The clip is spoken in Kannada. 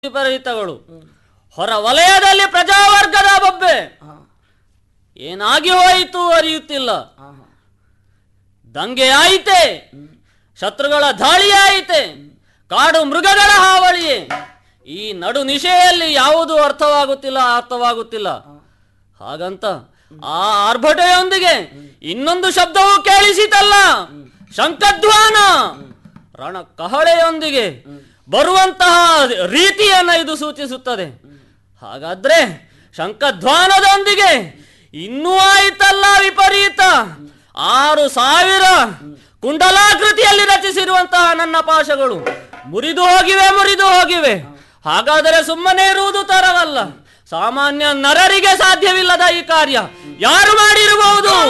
ವಿಪರೀತಗಳು ಹೊರ ವಲಯದಲ್ಲಿ ಪ್ರಜಾವರ್ಗದ ಬೊಬ್ಬೆ ಹಾ, ಏನಾಗಿ ಹೋಯಿತು ಅರಿಯುತ್ತಿಲ್ಲ ಹಾ, ಹಾ. ದಂಗೆ ಆಯಿತೆ ಶತ್ರುಗಳ ದಾಳಿ ಆಯಿತೆ ಕಾಡು ಮೃಗಗಳ ಹಾವಳಿಯೇ ಈ ನಡು ನಿಶೆಯಲ್ಲಿ ಯಾವುದೂ ಅರ್ಥವಾಗುತ್ತಿಲ್ಲ ಅರ್ಥವಾಗುತ್ತಿಲ್ಲ ಹಾಗಂತ ಆ ಆರ್ಭಟೆಯೊಂದಿಗೆ ಇನ್ನೊಂದು ಶಬ್ದವೂ ಕೇಳಿಸಿತಲ್ಲ ಶಂಖಧ್ವಾನ ರಣ ಕಹಳೆಯೊಂದಿಗೆ ಬರುವಂತಹ ರೀತಿಯನ್ನ ಇದು ಸೂಚಿಸುತ್ತದೆ ಹಾಗಾದ್ರೆ ಶಂಖಧ್ವಾನದೊಂದಿಗೆ ಇನ್ನೂ ಆಯಿತಲ್ಲ ವಿಪರೀತ ಆರು ಸಾವಿರ ಕುಂಡಲಾಕೃತಿಯಲ್ಲಿ ರಚಿಸಿರುವಂತಹ ನನ್ನ ಪಾಶಗಳು ಮುರಿದು ಹೋಗಿವೆ ಮುರಿದು ಹೋಗಿವೆ ಹಾಗಾದರೆ ಸುಮ್ಮನೆ ಇರುವುದು ತರವಲ್ಲ ಸಾಮಾನ್ಯ ನರರಿಗೆ ಸಾಧ್ಯವಿಲ್ಲದ ಈ ಕಾರ್ಯ ಯಾರು ಮಾಡಿರಬಹುದು